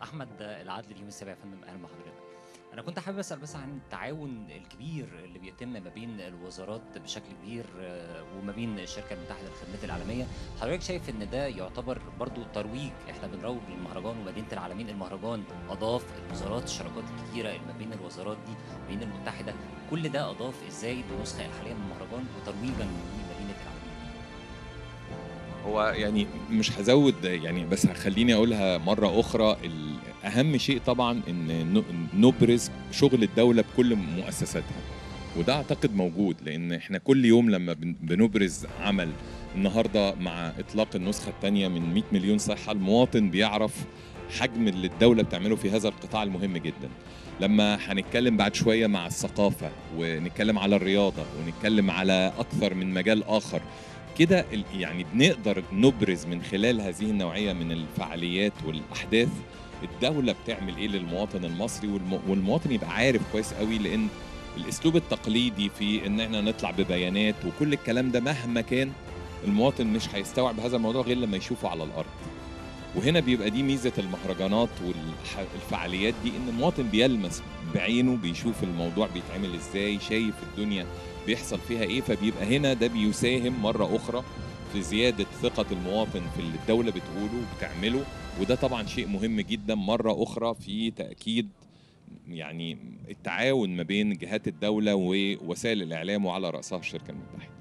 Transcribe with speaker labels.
Speaker 1: احمد العدل اليوم السابع يا فندم اهلا بحضرتك انا كنت حابب اسال بس عن التعاون الكبير اللي بيتم ما بين الوزارات بشكل كبير آه، وما بين الشركه المتحده للخدمات العالميه حضرتك شايف ان ده يعتبر برضو ترويج احنا بنروج للمهرجان ومدينه العالمين المهرجان اضاف الوزارات الشراكات الكتيره اللي ما بين الوزارات دي بين المتحده كل ده اضاف ازاي للنسخه الحاليه من المهرجان وترويجا لمدينه العالمين
Speaker 2: هو يعني مش هزود يعني بس هخليني اقولها مره اخرى ال- اهم شيء طبعا ان ن- نبرز شغل الدوله بكل مؤسساتها وده اعتقد موجود لان احنا كل يوم لما بن- بنبرز عمل النهارده مع اطلاق النسخه الثانيه من 100 مليون صحه المواطن بيعرف حجم اللي الدوله بتعمله في هذا القطاع المهم جدا لما هنتكلم بعد شويه مع الثقافه ونتكلم على الرياضه ونتكلم على اكثر من مجال اخر كده ال- يعني بنقدر نبرز من خلال هذه النوعيه من الفعاليات والاحداث الدوله بتعمل ايه للمواطن المصري والم- والمواطن يبقى عارف كويس قوي لان الاسلوب التقليدي في ان احنا نطلع ببيانات وكل الكلام ده مهما كان المواطن مش هيستوعب هذا الموضوع غير لما يشوفه على الارض وهنا بيبقى دي ميزه المهرجانات والفعاليات دي ان المواطن بيلمس بعينه بيشوف الموضوع بيتعمل ازاي شايف الدنيا بيحصل فيها ايه فبيبقى هنا ده بيساهم مره اخرى في زياده ثقه المواطن في اللي الدوله بتقوله وبتعمله وده طبعا شيء مهم جدا مره اخرى في تاكيد يعني التعاون ما بين جهات الدوله ووسائل الاعلام وعلى راسها الشركه المتحده